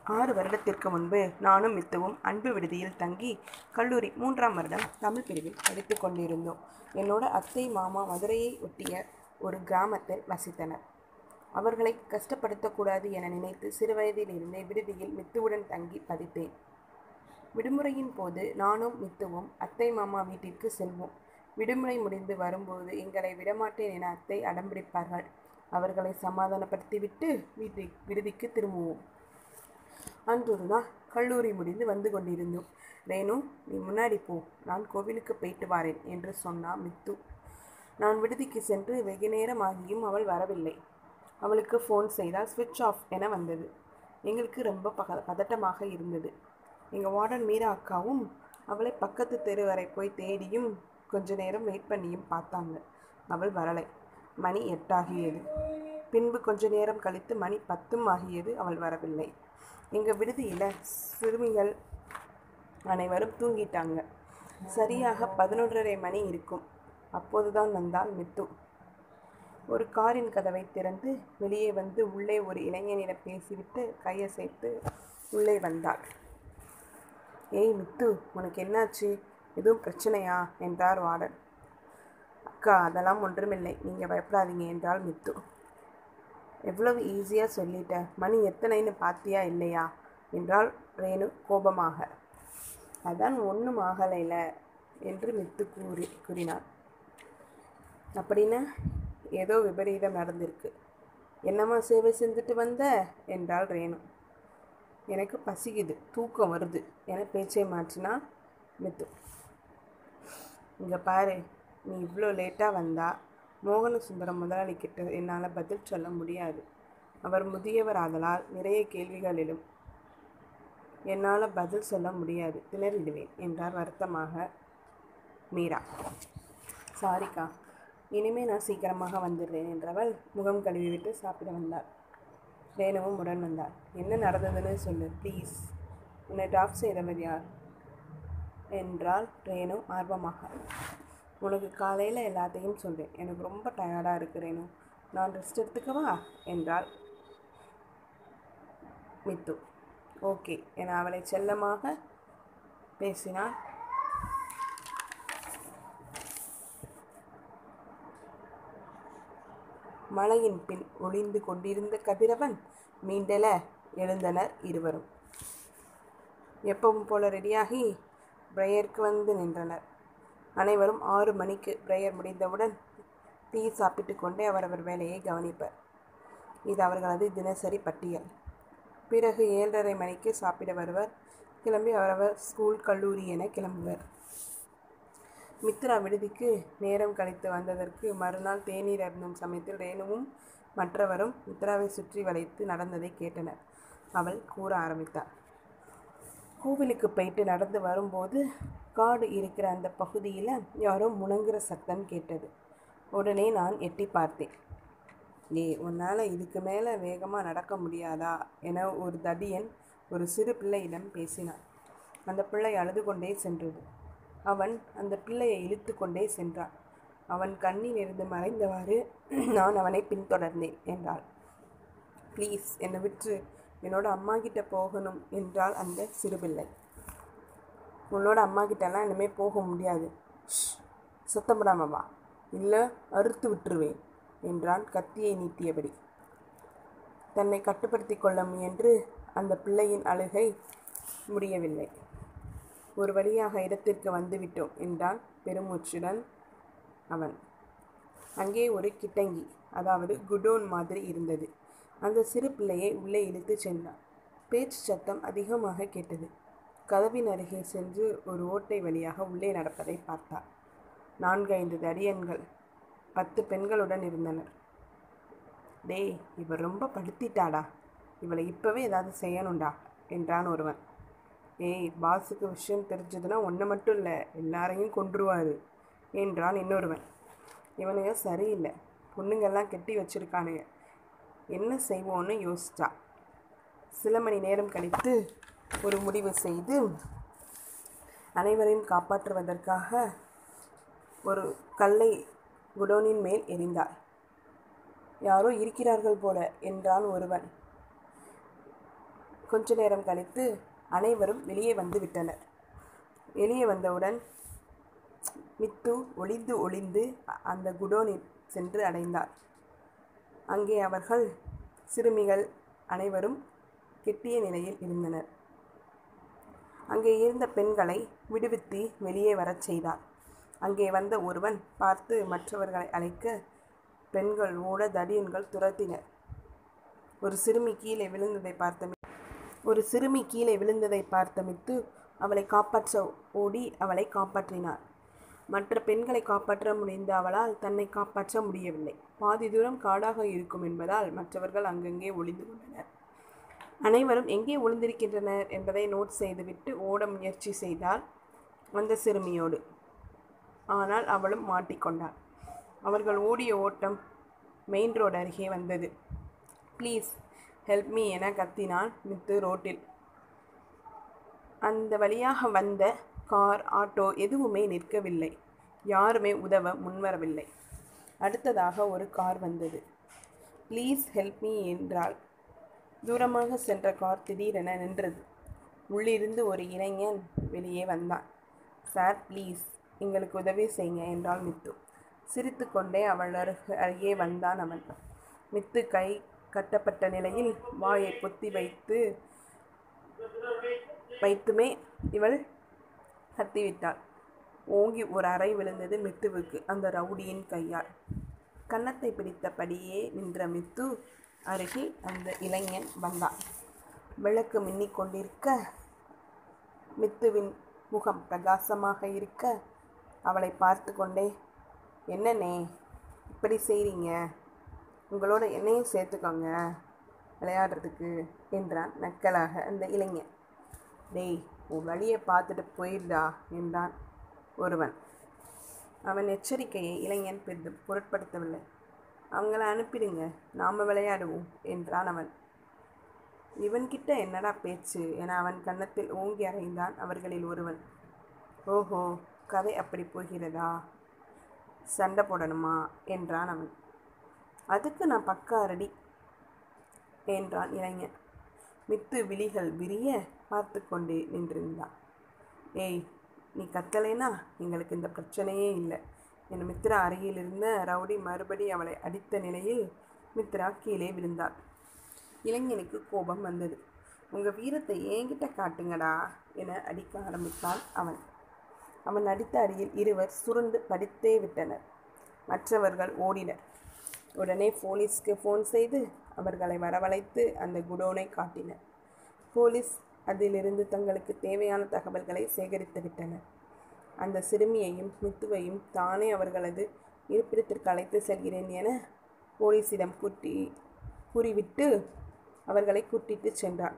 ஆறு வருடத்திற்கு முன்பு நானும் மித்துவும் அன்பு விடுதியில் தங்கி கல்லூரி மூன்றாம் வருடம் தமிழ் பிரிவில் படித்து கொண்டிருந்தோம் என்னோட அத்தை மாமா மதுரையை ஒட்டிய ஒரு கிராமத்தில் வசித்தனர் அவர்களை கஷ்டப்படுத்தக்கூடாது என நினைத்து சிறுவயதிலிருந்தே விடுதியில் மித்துவுடன் தங்கி படித்தேன் விடுமுறையின் போது நானும் மித்துவும் அத்தை மாமா வீட்டிற்கு செல்வோம் விடுமுறை முடிந்து வரும்போது எங்களை விடமாட்டேன் என அத்தை அடம்பிடிப்பார்கள் அவர்களை சமாதானப்படுத்திவிட்டு வீட்டு விடுதிக்கு திரும்புவோம் அன்றொரு நாள் கல்லூரி முடிந்து வந்து கொண்டிருந்தோம் ரேணு நீ முன்னாடி போ நான் கோவிலுக்கு போயிட்டு வாரேன் என்று சொன்னா மித்து நான் விடுதிக்கு சென்று வெகு நேரம் ஆகியும் அவள் வரவில்லை அவளுக்கு ஃபோன் செய்தால் ஸ்விட்ச் ஆஃப் என வந்தது எங்களுக்கு ரொம்ப பக பதட்டமாக இருந்தது எங்கள் வார்டன் மீரா அக்காவும் அவளை பக்கத்து தெரு வரை போய் தேடியும் கொஞ்ச நேரம் வெயிட் பண்ணியும் பார்த்தாங்க அவள் வரலை மணி எட்டாகியது பின்பு கொஞ்ச நேரம் கழித்து மணி பத்தும் ஆகியது அவள் வரவில்லை எங்கள் விடுதியில் சிறுமிகள் அனைவரும் தூங்கிட்டாங்க சரியாக பதினொன்றரை மணி இருக்கும் அப்போதுதான் வந்தால் மித்து ஒரு காரின் கதவை திறந்து வெளியே வந்து உள்ளே ஒரு இளைஞனிடம் பேசிவிட்டு கையசைத்து உள்ளே வந்தாள் ஏய் மித்து உனக்கு என்னாச்சு எதுவும் பிரச்சனையா என்றார் வார்டன் அக்கா அதெல்லாம் ஒன்றுமில்லை நீங்கள் பயப்படாதீங்க என்றாள் மித்து எவ்வளவு ஈஸியாக சொல்லிட்ட மணி எத்தனைன்னு பார்த்தியா இல்லையா என்றால் ரேணு கோபமாக அதான் ஒன்றும் ஆகலைல என்று மித்து கூறி கூறினார் அப்படின்னா ஏதோ விபரீதம் நடந்திருக்கு என்னம்மா சேவை செஞ்சுட்டு வந்த என்றாள் ரேணு எனக்கு பசிக்குது தூக்கம் வருது என பேச்சை மாற்றினான் மித்து இங்கே பாரு நீ இவ்வளோ லேட்டாக வந்தா மோகன சுந்தரம் முதலாளி கிட்ட என்னால் பதில் சொல்ல முடியாது அவர் முதியவர் ஆதலால் நிறைய கேள்விகளிலும் என்னால் பதில் சொல்ல முடியாது திணறிடுவேன் என்றார் வருத்தமாக மீரா சாரிக்கா இனிமே நான் சீக்கிரமாக வந்துடுறேன் என்றவள் முகம் கழுவிவிட்டு சாப்பிட வந்தாள் ரேணுவும் உடன் வந்தாள் என்ன நடந்ததுன்னு சொல்லு ப்ளீஸ் உன்னை ட்ராப் செய்தவர் யார் என்றால் ரேணு ஆர்வமாக உனக்கு காலையில் எல்லாத்தையும் சொல்கிறேன் எனக்கு ரொம்ப டயர்டாக இருக்கு ரேணு நான் ரெஸ்ட் எடுத்துக்கவா என்றாள் மித்து ஓகே என அவளை செல்லமாக பேசினாள் மலையின் பின் ஒளிந்து கொண்டிருந்த கதிரவன் மீண்டெழ எழுந்தனர் இருவரும் எப்பவும் போல ரெடியாகி பிரேயருக்கு வந்து நின்றனர் அனைவரும் ஆறு மணிக்கு பிரேயர் முடிந்தவுடன் டீ சாப்பிட்டு கொண்டே அவரவர் வேலையை கவனிப்பர் இது அவர்களது தினசரி பட்டியல் பிறகு ஏழரை மணிக்கு சாப்பிட வருவர் கிளம்பி அவரவர் ஸ்கூல் கல்லூரி என கிளம்புவர் மித்ரா விடுதிக்கு நேரம் கழித்து வந்ததற்கு மறுநாள் தேநீர் அருந்தும் சமயத்தில் ரேணுவும் மற்றவரும் மித்ராவை சுற்றி வளைத்து நடந்ததை கேட்டனர் அவள் கூற ஆரம்பித்தாள் கோவிலுக்கு போயிட்டு நடந்து வரும்போது காடு இருக்கிற அந்த பகுதியில் யாரோ முணங்குற சத்தம் கேட்டது உடனே நான் எட்டி பார்த்தேன் ஏய் உன்னால் இதுக்கு மேலே வேகமாக நடக்க முடியாதா என ஒரு தடியன் ஒரு சிறு பிள்ளையிடம் பேசினான் அந்த பிள்ளை அழுது கொண்டே சென்றது அவன் அந்த பிள்ளையை இழுத்து கொண்டே சென்றான் அவன் கண்ணில் இருந்து மறைந்தவாறு நான் அவனை பின்தொடர்ந்தேன் என்றாள் ப்ளீஸ் என்னை விற்று என்னோட அம்மா கிட்ட போகணும் என்றாள் அந்த சிறுபிள்ளை உன்னோட அம்மா கிட்டலாம் இனிமேல் போக முடியாது சத்தப்படாம வா இல்லை அறுத்து விட்டுருவேன் என்றான் கத்தியை நீட்டியபடி தன்னை கட்டுப்படுத்தி கொள்ள முயன்று அந்த பிள்ளையின் அழுகை முடியவில்லை ஒரு வழியாக இடத்திற்கு வந்துவிட்டோம் என்றான் பெருமூச்சுடன் அவன் அங்கே ஒரு கிட்டங்கி அதாவது குடோன் மாதிரி இருந்தது அந்த சிறு பிள்ளையை உள்ளே இழுத்து சென்றான் பேச்சு சத்தம் அதிகமாக கேட்டது கதவின் அருகே சென்று ஒரு ஓட்டை வழியாக உள்ளே நடப்பதை பார்த்தார் நான்கு ஐந்து தடியன்கள் பத்து பெண்களுடன் இருந்தனர் டேய் இவர் ரொம்ப படுத்திட்டாடா இவளை இப்போவே ஏதாவது செய்யணும்டா என்றான் ஒருவன் ஏய் பாஸுக்கு விஷயம் தெரிஞ்சதுன்னா ஒன்றை மட்டும் இல்லை எல்லாரையும் கொன்றுவார் என்றான் இன்னொருவன் இவனுங்க சரியில்லை பொண்ணுங்கெல்லாம் கெட்டி வச்சிருக்கானுங்க என்ன செய்வோன்னு யோசிச்சா சில மணி நேரம் கழித்து ஒரு முடிவு செய்து அனைவரையும் காப்பாற்றுவதற்காக ஒரு கல்லை குடோனின் மேல் எறிந்தாள் யாரோ இருக்கிறார்கள் போல என்றான் ஒருவன் கொஞ்ச நேரம் கழித்து அனைவரும் வெளியே வந்து விட்டனர் வெளியே வந்தவுடன் மித்து ஒளிந்து ஒளிந்து அ- அந்த குடோனில் சென்று அடைந்தார் அங்கே அவர்கள் சிறுமிகள் அனைவரும் கெட்டிய நிலையில் இருந்தனர் அங்கே இருந்த பெண்களை விடுவித்து வெளியே வரச் செய்தார் அங்கே வந்த ஒருவன் பார்த்து மற்றவர்களை அழைக்க பெண்கள் ஓட தடியன்கள் துரத்தினர் ஒரு சிறுமி கீழே விழுந்ததை பார்த்த மி- ஒரு சிறுமி கீழே விழுந்ததை பார்த்த மித்து அவளை காப்பாற்ற ஓடி அவளை காப்பாற்றினார் மற்ற பெண்களை காப்பாற்ற முடிந்த அவளால் தன்னை காப்பாற்ற முடியவில்லை பாதி தூரம் காடாக இருக்கும் என்பதால் மற்றவர்கள் அங்கங்கே ஒளிந்து கொண்டனர் அனைவரும் எங்கே ஒளிந்திருக்கின்றனர் என்பதை நோட் செய்துவிட்டு ஓட முயற்சி செய்தால் அந்த சிறுமியோடு ஆனால் அவளும் மாட்டிக்கொண்டாள் அவர்கள் ஓடிய ஓட்டம் மெயின் ரோடு அருகே வந்தது ப்ளீஸ் ஹெல்ப் மீ என கத்தினான் மித்து ரோட்டில் அந்த வழியாக வந்த கார் ஆட்டோ எதுவுமே நிற்கவில்லை யாருமே உதவ முன்வரவில்லை அடுத்ததாக ஒரு கார் வந்தது ப்ளீஸ் ஹெல்ப் மீ என்றாள் தூரமாக சென்ற கார் திடீரென நின்றது உள்ளிருந்து ஒரு இளைஞன் வெளியே வந்தான் சார் ப்ளீஸ் எங்களுக்கு உதவி செய்யுங்க என்றாள் மித்து சிரித்துக்கொண்டே அவள் அருகு அருகே வந்தான் அவன் மித்து கை கட்டப்பட்ட நிலையில் வாயை பொத்தி வைத்து வைத்துமே இவள் கத்திவிட்டாள் ஓங்கி ஒரு அறை விழுந்தது மித்துவுக்கு அந்த ரவுடியின் கையால் கன்னத்தை பிடித்தபடியே நின்ற மித்து அருகே அந்த இளைஞன் வந்தான் விளக்கு மின்னிக் கொண்டிருக்க மித்துவின் முகம் பிரகாசமாக இருக்க அவளை பார்த்து கொண்டே என்னண்ணே இப்படி செய்கிறீங்க உங்களோட என்னையும் சேர்த்துக்கோங்க விளையாடுறதுக்கு என்றான் நக்கலாக அந்த இளைஞன் டேய் உன் வழியை பார்த்துட்டு போயிடுடா என்றான் ஒருவன் அவன் எச்சரிக்கையை இளைஞன் பெரிதும் பொருட்படுத்தவில்லை அவங்கள அனுப்பிடுங்க நாம் விளையாடுவோம் என்றான் அவன் இவன்கிட்ட என்னடா பேச்சு என அவன் கன்னத்தில் ஓங்கி அறைந்தான் அவர்களில் ஒருவன் ஓஹோ கதை அப்படி போகிறதா சண்டை போடணுமா என்றான் அவன் அதுக்கு நான் பக்கா ரெடி என்றான் இளைஞன் மித்து விழிகள் விரிய பார்த்து கொண்டே நின்றிருந்தான் ஏய் நீ கத்தலைனா எங்களுக்கு இந்த பிரச்சனையே இல்லை என் மித்ரா அருகில் இருந்த ரவுடி மறுபடி அவளை அடித்த நிலையில் மித்ரா கீழே விழுந்தாள் இளைஞனுக்கு கோபம் வந்தது உங்கள் வீரத்தை என்கிட்ட காட்டுங்கடா என அடிக்க ஆரம்பித்தான் அவன் அவன் அடித்த அடியில் இருவர் சுருண்டு படித்தே விட்டனர் மற்றவர்கள் ஓடினர் உடனே போலீஸ்க்கு ஃபோன் செய்து அவர்களை வரவழைத்து அந்த குடோனை காட்டினர் போலீஸ் அதிலிருந்து தங்களுக்கு தேவையான தகவல்களை சேகரித்து விட்டனர் அந்த சிறுமியையும் மித்துவையும் தானே அவர்களது இருப்பிடத்திற்கு அழைத்து செல்கிறேன் என போலீசிடம் கூட்டி கூறிவிட்டு அவர்களை கூட்டிட்டு சென்றான்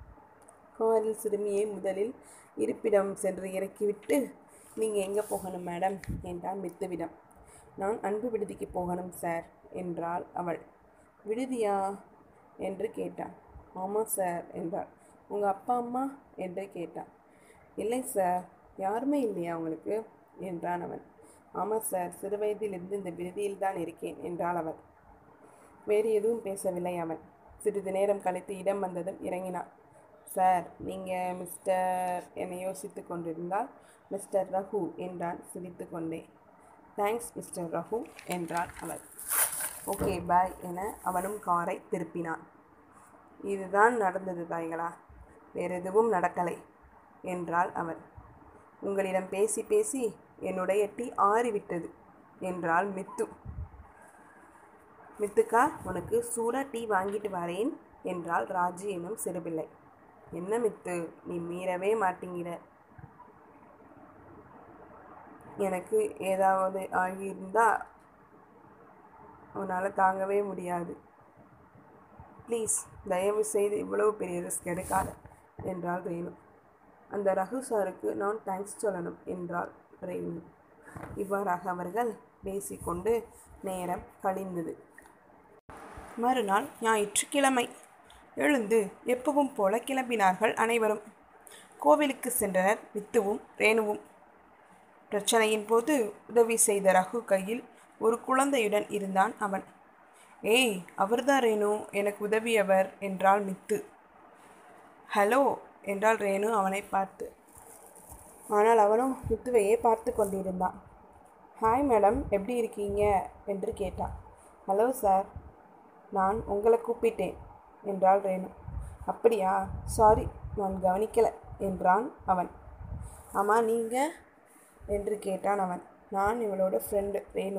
காரில் சிறுமியை முதலில் இருப்பிடம் சென்று இறக்கிவிட்டு நீங்கள் எங்கே போகணும் மேடம் என்றான் மித்துவிடம் நான் அன்பு விடுதிக்கு போகணும் சார் என்றாள் அவள் விடுதியா என்று கேட்டான் ஆமாம் சார் என்றாள் உங்கள் அப்பா அம்மா என்று கேட்டான் இல்லை சார் யாருமே இல்லையா உங்களுக்கு என்றான் அவன் ஆமாம் சார் சிறுவயதிலிருந்து இந்த விடுதியில் தான் இருக்கேன் என்றாள் அவள் வேறு எதுவும் பேசவில்லை அவன் சிறிது நேரம் கழித்து இடம் வந்ததும் இறங்கினான் சார் நீங்கள் மிஸ்டர் என யோசித்து கொண்டிருந்தால் மிஸ்டர் ரகு என்றான் சிரித்து கொண்டே தேங்க்ஸ் மிஸ்டர் ரகு என்றாள் அவள் ஓகே பாய் என அவனும் காரை திருப்பினான் இதுதான் நடந்தது தாய்களா வேறு எதுவும் நடக்கலை என்றாள் அவள் உங்களிடம் பேசி பேசி என்னுடைய டீ ஆறிவிட்டது என்றாள் மித்து மித்துக்கா உனக்கு சூடா டீ வாங்கிட்டு வரேன் என்றாள் ராஜி எனும் சிறுபிள்ளை என்ன மித்து நீ மீறவே மாட்டேங்கிற எனக்கு ஏதாவது ஆகியிருந்தா உன்னால் தாங்கவே முடியாது ப்ளீஸ் தயவு செய்து இவ்வளவு பெரிய ரிஸ்க் எடுக்காத என்றாள் ரேணு அந்த ரகு சாருக்கு நான் தேங்க்ஸ் சொல்லணும் என்றாள் ரேணு இவ்வாறாக அவர்கள் பேசிக்கொண்டு நேரம் கழிந்தது மறுநாள் ஞாயிற்றுக்கிழமை எழுந்து எப்பவும் போல கிளம்பினார்கள் அனைவரும் கோவிலுக்கு சென்றனர் வித்துவும் ரேணுவும் பிரச்சனையின் போது உதவி செய்த ரகு கையில் ஒரு குழந்தையுடன் இருந்தான் அவன் ஏய் அவர்தான் ரேணு எனக்கு உதவியவர் என்றாள் மித்து ஹலோ என்றாள் ரேணு அவனை பார்த்து ஆனால் அவனும் முத்துவையே பார்த்து கொண்டிருந்தான் ஹாய் மேடம் எப்படி இருக்கீங்க என்று கேட்டான் ஹலோ சார் நான் உங்களை கூப்பிட்டேன் என்றாள் ரேணு அப்படியா சாரி நான் கவனிக்கலை என்றான் அவன் ஆமாம் நீங்கள் என்று கேட்டான் அவன் நான் இவளோட ஃப்ரெண்டு ரேணு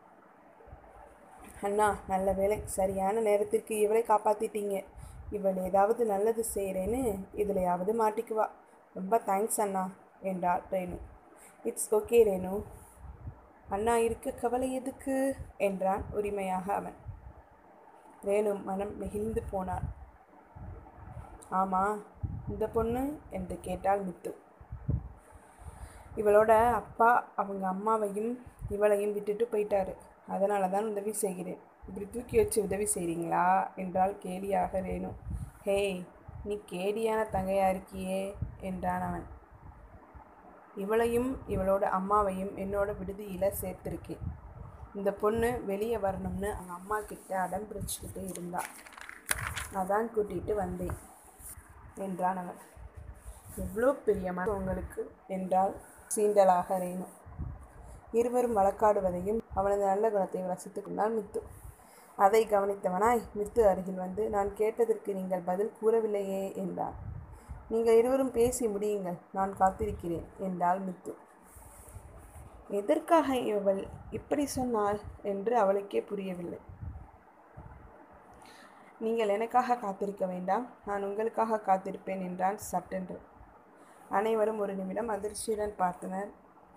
அண்ணா நல்ல வேலை சரியான நேரத்திற்கு இவளை காப்பாற்றிட்டீங்க இவள் ஏதாவது நல்லது செய்கிறேன்னு இதுலையாவது மாட்டிக்குவா ரொம்ப தேங்க்ஸ் அண்ணா என்றாள் ரேணு இட்ஸ் ஓகே ரேணு அண்ணா இருக்க கவலை எதுக்கு என்றான் உரிமையாக அவன் ரேணு மனம் நெகிழ்ந்து போனாள் ஆமாம் இந்த பொண்ணு என்று கேட்டாள் மித்து இவளோட அப்பா அவங்க அம்மாவையும் இவளையும் விட்டுட்டு போயிட்டாரு அதனால தான் உதவி செய்கிறேன் இப்படி தூக்கி வச்சு உதவி செய்கிறீங்களா என்றால் கேலியாக ரேணு ஹேய் நீ கேடியான தங்கையா இருக்கியே என்றான் அவன் இவளையும் இவளோட அம்மாவையும் என்னோட விடுதியில் சேர்த்துருக்கேன் இந்த பொண்ணு வெளியே வரணும்னு அவங்க அம்மா கிட்ட அடம் பிடிச்சிக்கிட்டு இருந்தா அதான் கூட்டிகிட்டு வந்தேன் என்றான் அவன் எவ்வளோ பெரிய மனம் உங்களுக்கு என்றால் சீண்டலாக ரேணு இருவரும் வழக்காடுவதையும் அவனது நல்ல குணத்தையும் ரசித்துக் கொண்டான் மித்து அதை கவனித்தவனாய் மித்து அருகில் வந்து நான் கேட்டதற்கு நீங்கள் பதில் கூறவில்லையே என்றான் நீங்கள் இருவரும் பேசி முடியுங்கள் நான் காத்திருக்கிறேன் என்றாள் மித்து எதற்காக இவள் இப்படி சொன்னாள் என்று அவளுக்கே புரியவில்லை நீங்கள் எனக்காக காத்திருக்க வேண்டாம் நான் உங்களுக்காக காத்திருப்பேன் என்றான் சட்டென்று அனைவரும் ஒரு நிமிடம் அதிர்ச்சியுடன் பார்த்தனர்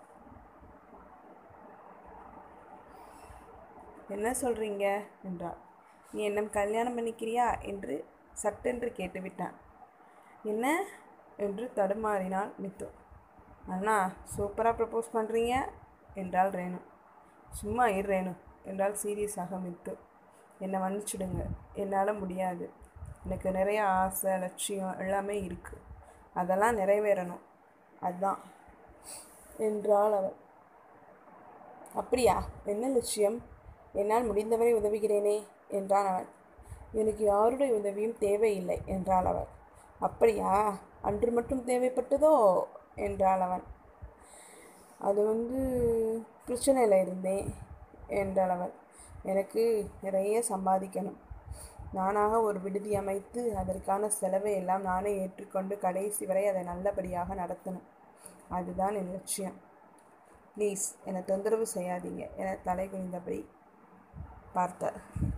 என்ன சொல்றீங்க என்றாள் நீ என்ன கல்யாணம் பண்ணிக்கிறியா என்று சட்டென்று கேட்டுவிட்டான் என்ன என்று தடுமாறினாள் மித்து அண்ணா சூப்பராக ப்ரப்போஸ் பண்ணுறீங்க என்றாள் ரேணு சும்மா இரு ரேணு என்றால் சீரியஸாக மித்து என்னை மன்னிச்சுடுங்க என்னால் முடியாது எனக்கு நிறைய ஆசை லட்சியம் எல்லாமே இருக்குது அதெல்லாம் நிறைவேறணும் அதுதான் என்றாள் அவள் அப்படியா என்ன லட்சியம் என்னால் முடிந்தவரை உதவுகிறேனே என்றான் அவன் எனக்கு யாருடைய உதவியும் தேவையில்லை என்றாள் அவள் அப்படியா அன்று மட்டும் தேவைப்பட்டதோ என்றாள் அவன் அது வந்து பிரச்சனையில் இருந்தேன் என்றாள் அவள் எனக்கு நிறைய சம்பாதிக்கணும் நானாக ஒரு விடுதி அமைத்து அதற்கான செலவை எல்லாம் நானே ஏற்றுக்கொண்டு கடைசி வரை அதை நல்லபடியாக நடத்தணும் அதுதான் என் லட்சியம் ப்ளீஸ் என்னை தொந்தரவு செய்யாதீங்க என தலை குனிந்தபடி பார்த்தார்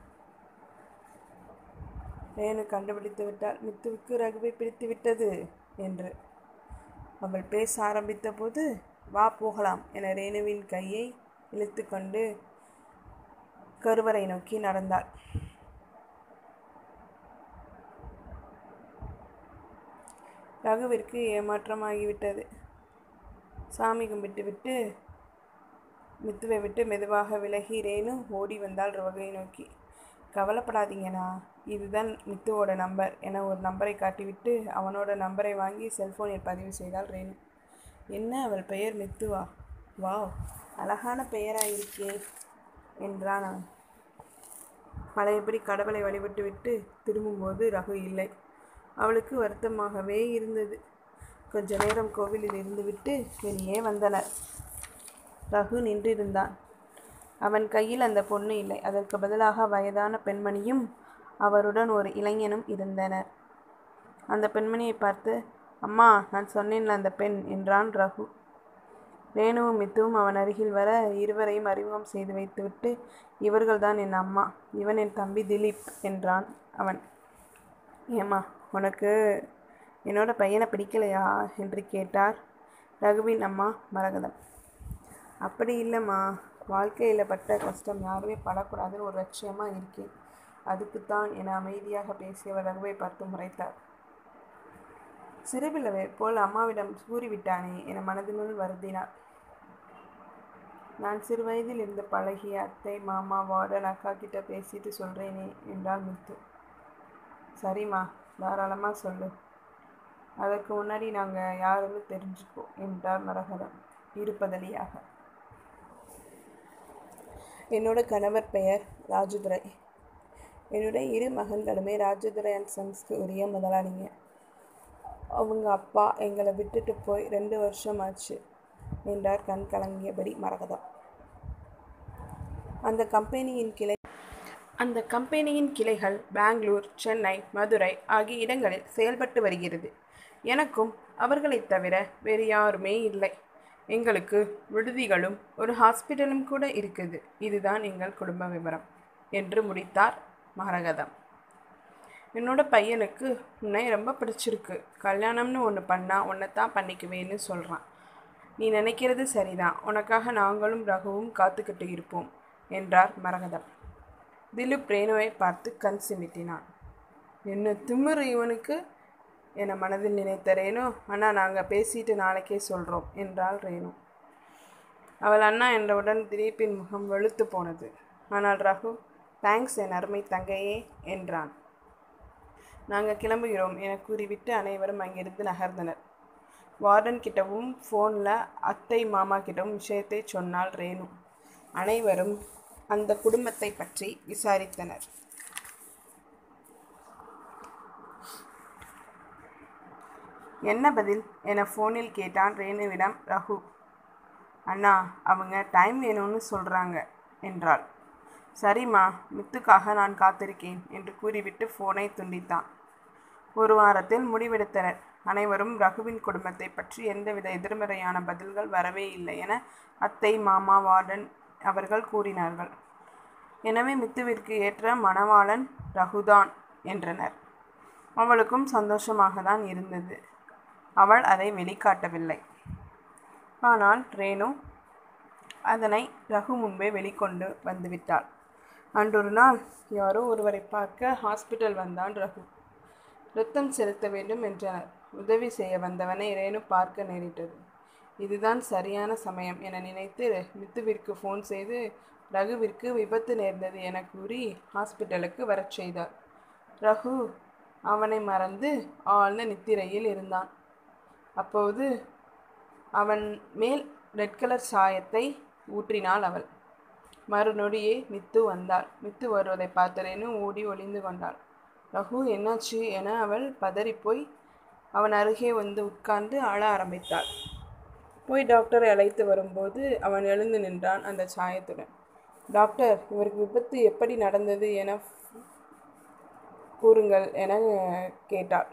ரேணு கண்டுபிடித்து விட்டால் மித்துவுக்கு ரகுவை பிடித்து விட்டது என்று அவள் பேச ஆரம்பித்த போது வா போகலாம் என ரேணுவின் கையை இழுத்து கொண்டு கருவறை நோக்கி நடந்தாள் ரகுவிற்கு ஏமாற்றமாகிவிட்டது சாமி கும்பிட்டு விட்டு மித்துவை விட்டு மெதுவாக விலகி ரேணு ஓடி வந்தாள் ரகுவை நோக்கி கவலைப்படாதீங்கண்ணா இதுதான் மித்துவோட நம்பர் என ஒரு நம்பரை காட்டிவிட்டு அவனோட நம்பரை வாங்கி செல்போனில் பதிவு செய்தாள் ரேணு என்ன அவள் பெயர் மித்துவா வாவ் அழகான பெயராக இருக்கே என்றான் அவன் பழையபடி கடவுளை வழிபட்டு விட்டு திரும்பும்போது ரகு இல்லை அவளுக்கு வருத்தமாகவே இருந்தது கொஞ்ச நேரம் கோவிலில் இருந்துவிட்டு வெளியே வந்தனர் ரகு நின்றிருந்தான் அவன் கையில் அந்த பொண்ணு இல்லை அதற்கு பதிலாக வயதான பெண்மணியும் அவருடன் ஒரு இளைஞனும் இருந்தனர் அந்த பெண்மணியை பார்த்து அம்மா நான் சொன்னேன்ல அந்த பெண் என்றான் ரகு ரேணுவும் மித்துவும் அவன் அருகில் வர இருவரையும் அறிமுகம் செய்து வைத்துவிட்டு இவர்கள்தான் என் அம்மா இவன் என் தம்பி திலீப் என்றான் அவன் ஏம்மா உனக்கு என்னோட பையனை பிடிக்கலையா என்று கேட்டார் ரகுவின் அம்மா மரகதம் அப்படி இல்லைம்மா வாழ்க்கையில் பட்ட கஷ்டம் யாருமே படக்கூடாதுன்னு ஒரு லட்சியமாக இருக்கேன் அதுக்குத்தான் என அமைதியாக பேசியவர் ரகுவை பார்த்து முறைத்தார் சிறுபிள்ளவை போல் அம்மாவிடம் கூறிவிட்டானே என மனதினுள் வருந்தினார் நான் சிறு வயதில் இருந்து பழகிய அத்தை மாமா வார்டன் அக்கா கிட்ட பேசிட்டு சொல்கிறேனே என்றாள் மித்து சரிம்மா தாராளமாக சொல்லு அதற்கு முன்னாடி நாங்கள் யாருன்னு தெரிஞ்சுக்கோ என்றார் மரகதம் இருப்பதலியாக என்னோட கணவர் பெயர் ராஜதுரை என்னுடைய இரு மகன்களுமே ராஜதுரை அண்ட் சன்ஸ்க்கு உரிய முதலாளிங்க அவங்க அப்பா எங்களை விட்டுட்டு போய் ரெண்டு வருஷம் ஆச்சு என்றார் கண் கலங்கியபடி மரகதம் அந்த கம்பெனியின் கிளை அந்த கம்பெனியின் கிளைகள் பெங்களூர் சென்னை மதுரை ஆகிய இடங்களில் செயல்பட்டு வருகிறது எனக்கும் அவர்களைத் தவிர வேறு யாருமே இல்லை எங்களுக்கு விடுதிகளும் ஒரு ஹாஸ்பிட்டலும் கூட இருக்குது இதுதான் எங்கள் குடும்ப விவரம் என்று முடித்தார் மரகதம் என்னோட பையனுக்கு உன்னை ரொம்ப பிடிச்சிருக்கு கல்யாணம்னு ஒன்று பண்ணால் உன்னை தான் பண்ணிக்குவேன்னு சொல்கிறான் நீ நினைக்கிறது சரிதான் உனக்காக நாங்களும் ரகுவும் காத்துக்கிட்டு இருப்போம் என்றார் மரகதம் திலீப் ரேணுவை பார்த்து கண் சிமிட்டினான் என்ன திமிரு இவனுக்கு என மனதில் நினைத்த ரேணு அண்ணா நாங்கள் பேசிட்டு நாளைக்கே சொல்கிறோம் என்றாள் ரேணு அவள் அண்ணா என்றவுடன் திலீப்பின் முகம் வெளுத்து போனது ஆனால் ரகு தேங்க்ஸ் என் அருமை தங்கையே என்றான் நாங்கள் கிளம்புகிறோம் என கூறிவிட்டு அனைவரும் அங்கிருந்து நகர்ந்தனர் வார்டன் கிட்டவும் ஃபோனில் அத்தை மாமா கிட்டவும் விஷயத்தை சொன்னாள் ரேணு அனைவரும் அந்த குடும்பத்தை பற்றி விசாரித்தனர் என்ன பதில் என ஃபோனில் கேட்டான் ரேணுவிடம் ரகு அண்ணா அவங்க டைம் வேணும்னு சொல்கிறாங்க என்றாள் சரிம்மா மித்துக்காக நான் காத்திருக்கேன் என்று கூறிவிட்டு ஃபோனை துண்டித்தான் ஒரு வாரத்தில் முடிவெடுத்தனர் அனைவரும் ரகுவின் குடும்பத்தை பற்றி எந்தவித எதிர்மறையான பதில்கள் வரவே இல்லை என அத்தை மாமா வார்டன் அவர்கள் கூறினார்கள் எனவே மித்துவிற்கு ஏற்ற மணவாளன் ரகுதான் என்றனர் அவளுக்கும் சந்தோஷமாக தான் இருந்தது அவள் அதை வெளிக்காட்டவில்லை ஆனால் ரேணு அதனை ரகு முன்பே வெளிக்கொண்டு வந்துவிட்டாள் அன்றொரு நாள் யாரோ ஒருவரை பார்க்க ஹாஸ்பிட்டல் வந்தான் ரகு இரத்தம் செலுத்த வேண்டும் என்றனர் உதவி செய்ய வந்தவனை ரேணு பார்க்க நேரிட்டது இதுதான் சரியான சமயம் என நினைத்து மித்துவிற்கு ஃபோன் செய்து ரகுவிற்கு விபத்து நேர்ந்தது என கூறி ஹாஸ்பிட்டலுக்கு வரச் செய்தார் ரகு அவனை மறந்து ஆழ்ந்த நித்திரையில் இருந்தான் அப்போது அவன் மேல் ரெட் கலர் சாயத்தை ஊற்றினாள் அவள் மறுநொடியே மித்து வந்தாள் மித்து வருவதை பார்த்தரேன்னு ஓடி ஒளிந்து கொண்டாள் ரகு என்னாச்சு என அவள் பதறிப்போய் அவன் அருகே வந்து உட்கார்ந்து அழ ஆரம்பித்தாள் போய் டாக்டரை அழைத்து வரும்போது அவன் எழுந்து நின்றான் அந்த சாயத்துடன் டாக்டர் இவருக்கு விபத்து எப்படி நடந்தது என கூறுங்கள் என கேட்டாள்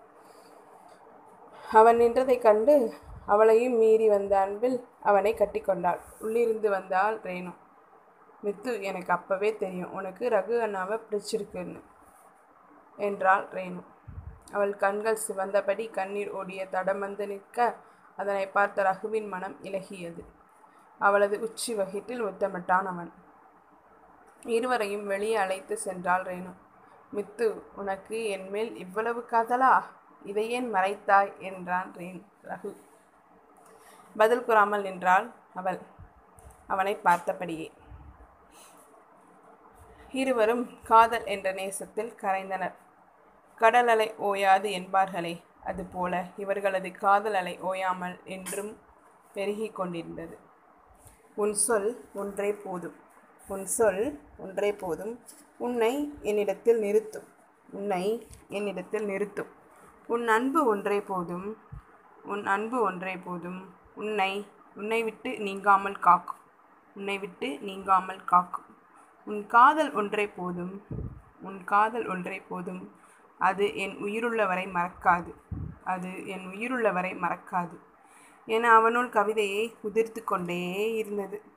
அவன் நின்றதைக் கண்டு அவளையும் மீறி வந்த அன்பில் அவனை கட்டிக்கொண்டாள் உள்ளிருந்து வந்தாள் ரேணு மித்து எனக்கு அப்பவே தெரியும் உனக்கு ரகு அண்ணாவை பிடிச்சிருக்குன்னு என்றாள் ரேணு அவள் கண்கள் சிவந்தபடி கண்ணீர் ஓடிய தடம் வந்து நிற்க அதனை பார்த்த ரகுவின் மனம் இலகியது அவளது உச்சி வகிட்டில் முத்தமிட்டான் அவன் இருவரையும் வெளியே அழைத்து சென்றாள் ரேணு மித்து உனக்கு என்மேல் இவ்வளவு காதலா இதை ஏன் மறைத்தாய் என்றான் ரேன் ரகு பதில் கூறாமல் நின்றாள் அவள் அவனை பார்த்தபடியே இருவரும் காதல் என்ற நேசத்தில் கரைந்தனர் கடல் அலை ஓயாது என்பார்களே அதுபோல இவர்களது காதல் அலை ஓயாமல் என்றும் பெருகிக் கொண்டிருந்தது உன் சொல் ஒன்றே போதும் உன் சொல் ஒன்றே போதும் உன்னை என்னிடத்தில் நிறுத்தும் உன்னை என்னிடத்தில் நிறுத்தும் உன் அன்பு ஒன்றே போதும் உன் அன்பு ஒன்றே போதும் உன்னை உன்னை விட்டு நீங்காமல் காக்கும் உன்னை விட்டு நீங்காமல் காக்கும் உன் காதல் ஒன்றே போதும் உன் காதல் ஒன்றே போதும் அது என் உயிருள்ளவரை மறக்காது அது என் உயிருள்ளவரை மறக்காது என அவனுள் கவிதையை உதிர்த்து கொண்டே இருந்தது